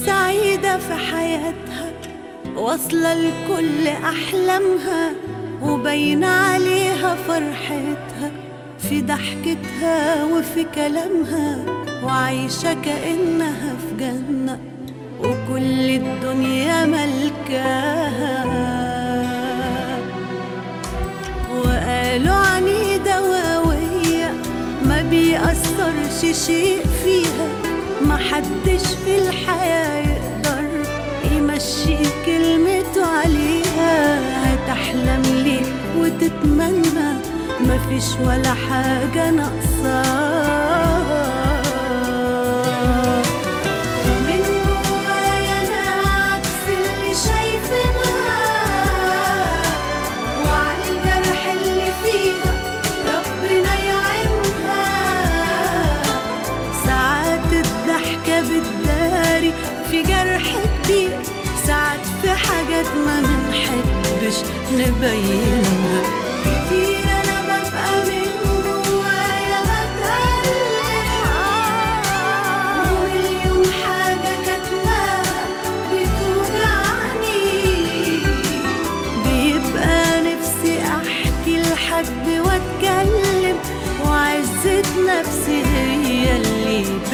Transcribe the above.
سعيدة في حياتها واصلة لكل أحلامها وباين عليها فرحتها في ضحكتها وفي كلامها وعايشة كأنها في جنة وكل الدنيا ملكاها وقالوا عنيدة وقوية ما بيأثرش شيء فيها محدش في الحياة يقدر يمشي كلمته عليها هتحلم ليه وتتمنى مفيش ولا حاجة ناقصاها من جوايا أنا عكس اللي شايفينها وعلى الجرح اللي فيها ربنا يعينها ساعات الضحكة بتداري في جرح كبير ساعات في حاجات ما بنحبش نبين